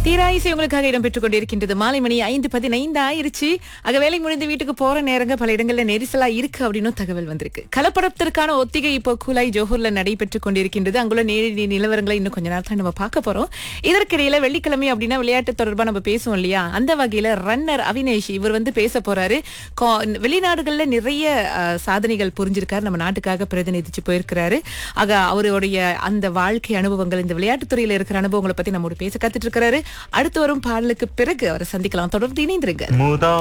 தீராயிசை உங்களுக்காக இடம்பெற்றுக் கொண்டிருக்கின்றது மாலை மணி ஐந்து பதினைந்து ஆயிருச்சு அக வேலை முடிந்து வீட்டுக்கு போற நேரங்க பல இடங்கள்ல நெரிசலா இருக்கு அப்படின்னு தகவல் வந்திருக்கு கலப்படத்திற்கான ஒத்திகை இப்போ கூலாய் ஜோஹூர்ல நடைபெற்றுக் கொண்டிருக்கின்றது அங்குள்ள நேரடி நிலவரங்களை இன்னும் கொஞ்ச நேரத்துல நம்ம பார்க்க போறோம் இதற்கிடையில வெள்ளிக்கிழமை அப்படின்னா விளையாட்டு தொடர்பா நம்ம பேசுவோம் இல்லையா அந்த வகையில ரன்னர் அவினேஷ் இவர் வந்து பேச போறாரு கா- வெளிநாடுகள்ல நிறைய அஹ், சாதனைகள் புரிஞ்சிருக்காரு நம்ம நாட்டுக்காக பிரதிநிதிச்சு போயிருக்கிறாரு ஆக அவருடைய அந்த வாழ்க்கை அனுபவங்கள் இந்த விளையாட்டுத் துறையில இருக்கிற அனுபவங்களை பத்தி நம்மோட பேச கத்துட்டு இருக்கிறாரு அடுத்து வரும் பாடலுக்கு பிறகு அவரை சந்திக்கலாம் தொடர்ந்து இணைந்திருங்க முதா